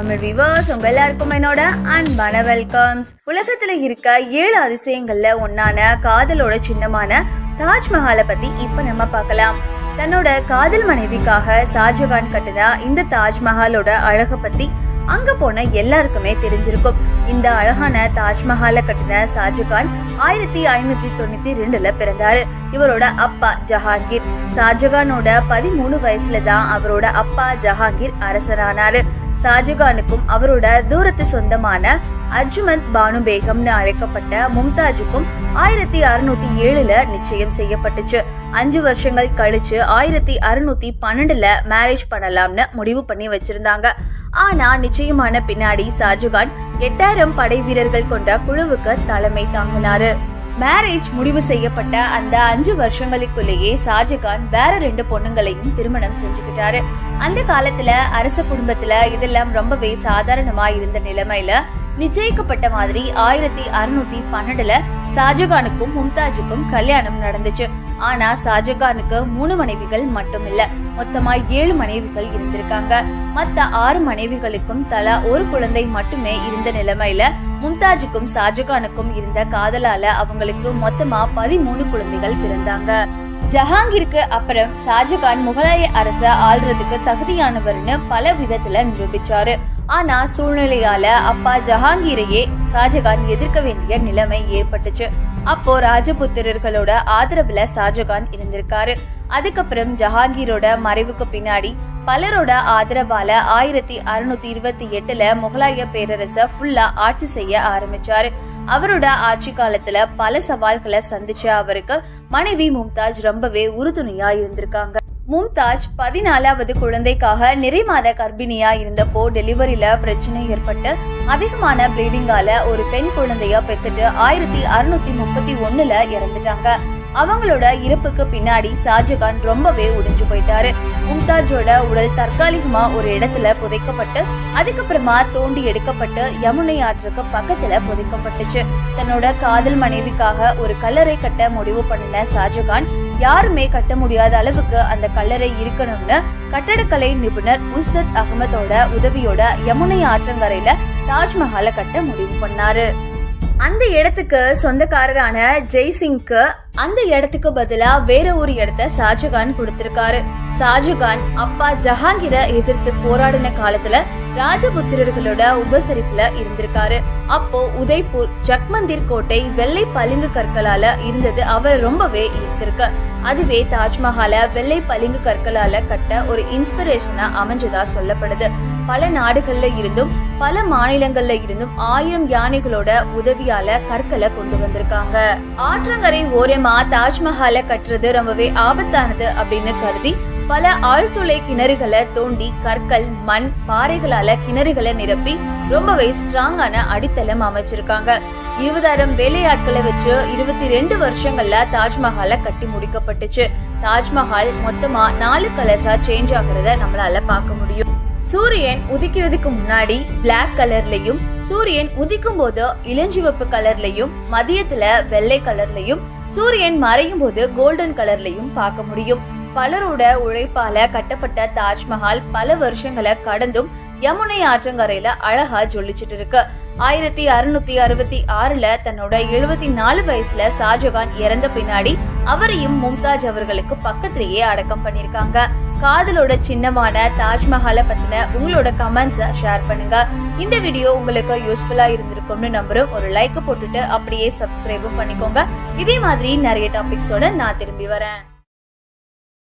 Tamil viewers உங்க எல்லாருக்கும் என்னோட அன்பான வெல்கம்ஸ் உலகத்துல இருக்க ஏழு அதிசயங்கள்ல ஒன்னான காதலோட சின்னமான தாஜ்மஹாலை பத்தி இப்ப நம்ம பார்க்கலாம் தன்னோட காதல் மனைவிக்காக ஷாஜகான் கட்டின இந்த தாஜ்மஹாலோட அழக பத்தி அங்க போன எல்லாருக்குமே தெரிஞ்சிருக்கும் இந்த அழகான தாஜ்மஹாலை கட்டின ஷாஜகான் ஆயிரத்தி ஐநூத்தி தொண்ணூத்தி ரெண்டுல பிறந்தாரு இவரோட அப்பா ஜஹாங்கீர் ஷாஜகானோட பதிமூணு வயசுல தான் அவரோட அப்பா ஜஹாங்கீர் அரசரானாரு ஷாஜகானுக்கும் அவரோட தூரத்து சொந்தமான அர்ஜுமந்த் பானு பேகம்னு அழைக்கப்பட்ட மும்தாஜுக்கும் ஆயிரத்தி அறுநூத்தி ஏழுல நிச்சயம் செய்யப்பட்டுச்சு அஞ்சு வருஷங்கள் கழிச்சு ஆயிரத்தி அறுநூத்தி பன்னெண்டுல மேரேஜ் பண்ணலாம்னு முடிவு பண்ணி வச்சிருந்தாங்க ஆனா நிச்சயமான பின்னாடி ஷாஜகான் எட்டாயிரம் படை வீரர்கள் கொண்ட குழுவுக்கு தலைமை தாங்கினாரு மேரேஜ் முடிவு செய்யப்பட்ட அந்த அஞ்சு வருஷங்களுக்குள்ளேயே ஷாஜகான் வேற ரெண்டு பொண்ணுங்களையும் திருமணம் செஞ்சுக்கிட்டாரு அந்த காலத்துல அரச குடும்பத்துல இதெல்லாம் ரொம்பவே சாதாரணமா இருந்த நிலைமையில நிச்சயிக்கப்பட்ட மாதிரி ஆயிரத்தி அறுநூத்தி பன்னெண்டுல ஷாஜகானுக்கும் மும்தாஜுக்கும் கல்யாணம் நடந்துச்சு ஆனா ஷாஜகானுக்கு மூணு மனைவிகள் மட்டும் இல்ல மொத்தமா ஏழு மனைவிகள் இருந்திருக்காங்க மத்த ஆறு மனைவிகளுக்கும் தலா ஒரு குழந்தை மட்டுமே இருந்த நிலைமையில மும்தாஜுக்கும் ஷாஜகானுக்கும் இருந்த காதலால அவங்களுக்கு மொத்தமா பதிமூணு குழந்தைகள் பிறந்தாங்க ஜஹாங்கீருக்கு அப்புறம் ஷாஜகான் முகலாய அரச ஆள்றதுக்கு தகுதியானவர்னு பல விதத்துல நிரூபிச்சாரு ஆனா சூழ்நிலையால அப்பா ஜஹாங்கீரையே ஷாஜகான் எதிர்க்க வேண்டிய நிலைமை ஏற்பட்டுச்சு அப்போ ராஜபுத்திரர்களோட ஆதரவுல ஷாஜகான் இருந்திருக்காரு அதுக்கப்புறம் ஜஹாங்கீரோட மறைவுக்கு பின்னாடி பலரோட ஆதரவால ஆயிரத்தி அறுநூத்தி இருபத்தி எட்டுல முகலாய பேரரச ஃபுல்லா ஆட்சி செய்ய ஆரம்பிச்சாரு அவரோட ஆட்சி காலத்துல பல சவால்களை சந்திச்ச அவருக்கு மனைவி மும்தாஜ் ரொம்பவே உறுதுணையா இருந்திருக்காங்க மும்தாஜ் பதினாலாவது குழந்தைக்காக நிறை மாத கர்ப்பிணியா இருந்தப்போ டெலிவரியில பிரச்சனை ஏற்பட்டு அதிகமான ப்ளீடிங்கால ஒரு பெண் குழந்தைய பெத்துட்டு ஆயிரத்தி அறுநூத்தி முப்பத்தி ஒண்ணுல இறந்துட்டாங்க அவங்களோட இறப்புக்கு பின்னாடி ஷாஜகான் ரொம்பவே உடைஞ்சு போயிட்டாரு மும்தாஜோட உடல் தற்காலிகமா ஒரு இடத்துல புதைக்கப்பட்டு அதுக்கப்புறமா தோண்டி எடுக்கப்பட்டு யமுனை ஆற்றுக்கு பக்கத்துல புதைக்கப்பட்டுச்சு தன்னோட காதல் மனைவிக்காக ஒரு கல்லறை கட்ட முடிவு பண்ணின ஷாஜகான் யாருமே கட்ட முடியாத அளவுக்கு அந்த கல்லறை இருக்கணும்னு கட்டடக்கலை நிபுணர் உஸ்தத் அகமதோட உதவியோட யமுனை ஆற்றங்கரையில தாஜ்மஹாலை கட்ட முடிவு பண்ணாரு அந்த இடத்துக்கு சொந்தக்காரரான ஜெய்சிங்க்கு அந்த இடத்துக்கு பதிலா வேற ஒரு இடத்த ஷாஜகான் கொடுத்திருக்காரு ஷாஜகான் அப்பா ஜஹாங்கீரை எதிர்த்து போராடின காலத்துல ராஜபுத்திரர்களோட உபசரிப்புல இருந்திருக்காரு அப்போ உதய்பூர் ஜக்மந்திர் கோட்டை வெள்ளை பளிங்கு கற்களால இருந்தது அவர் ரொம்பவே ஈர்த்திருக்கு அதுவே தாஜ்மஹால வெள்ளை பளிங்கு கற்களால கட்ட ஒரு இன்ஸ்பிரேஷனா அமைஞ்சதா சொல்லப்படுது பல நாடுகள்ல இருந்தும் பல மாநிலங்கள்ல இருந்தும் ஆயிரம் யானைகளோட உதவியால கற்களை கொண்டு வந்திருக்காங்க ஆற்றங்கரை ஓரமா தாஜ்மஹாலை கட்டுறது ரொம்பவே ஆபத்தானது அப்படின்னு கருதி பல ஆழ்துளை கிணறுகளை தோண்டி கற்கள் மண் பாறைகளால கிணறுகளை நிரப்பி ரொம்பவே ஸ்ட்ராங்கான அடித்தளம் அமைச்சிருக்காங்க இருபதாயிரம் வேலையாட்களை வச்சு இருபத்தி ரெண்டு வருஷங்கள்ல தாஜ்மஹாலை கட்டி முடிக்கப்பட்டுச்சு தாஜ்மஹால் மொத்தமா நாலு கலர்ஸா சேஞ்ச் ஆகுறத நம்மளால பார்க்க முடியும் சூரியன் உதிக்கிறதுக்கு முன்னாடி பிளாக் கலர்லயும் சூரியன் உதிக்கும் போது இளஞ்சிவப்பு கலர்லயும் மதியத்துல வெள்ளை கலர்லயும் சூரியன் மறையும் போது கோல்டன் கலர்லயும் பார்க்க முடியும் பலரோட உழைப்பால கட்டப்பட்ட தாஜ்மஹால் பல வருஷங்களை கடந்தும் யமுனை ஆற்றங்கரையில அழகா ஜொலிச்சிட்டு இருக்கு ஆயிரத்தி அறுநூத்தி அறுபத்தி ஆறுல தன்னோட எழுபத்தி நாலு வயசுல ஷாஜகான் இறந்த பின்னாடி அவரையும் மும்தாஜ் அவர்களுக்கு பக்கத்திலேயே அடக்கம் பண்ணிருக்காங்க காதலோட சின்னமான தாஜ்மஹாலை பத்தின உங்களோட கமெண்ட்ஸ ஷேர் பண்ணுங்க இந்த வீடியோ உங்களுக்கு யூஸ்ஃபுல்லா இருந்திருக்கும்னு நம்புறோம் ஒரு லைக் போட்டுட்டு அப்படியே சப்ஸ்கிரைபும் பண்ணிக்கோங்க இதே மாதிரி நிறைய டாபிக்ஸோட நான் திரும்பி வரேன்